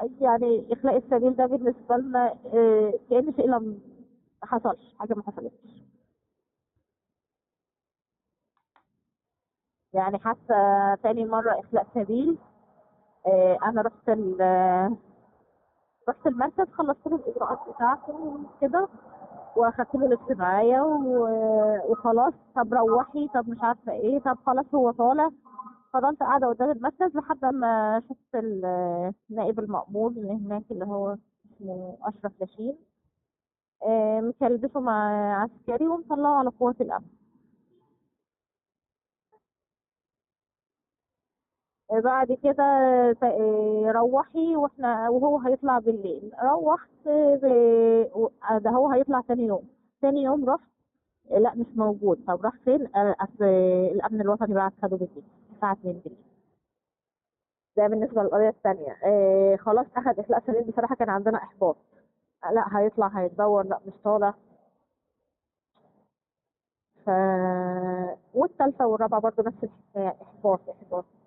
يعني اخلاء السبيل ده بالنسبه لنا آه، كأن شيء لم ما حصلش حاجه ما حصلتش يعني حتى تاني مره اخلاء سبيل آه، انا رحت ال- رحت المركز خلصت له الاجراءات بتاعته كده واخدت له الاجتماعيه و- وخلاص طب روحي طب مش عارفه ايه طب خلاص هو طالع فضلت قاعده قدام المركز لحد ما شفت ال- النائب المأمور اللي هناك اللي هو اسمه اشرف لاشين آه، مكلبسه مع عسكري ومطلعه على قوات الامن آه، بعد كده ت- آه، روحي واحنا وهو هيطلع بالليل روحت آه، ب- و- آه، ده هو هيطلع تاني يوم تاني يوم رحت آه، لا مش موجود طب راح فين آه، اصل الامن الوطني بعت خده بالليل الساعه 2 بالليل ده بالنسبه للقضيه الثانيه آه خلاص اخد اخلاء سبيل بصراحه كان عندنا احباط آه، لا هيطلع هيتدور لا مش طالع ف والثالثه والرابعه برضه نفس الحكايه احباط احباط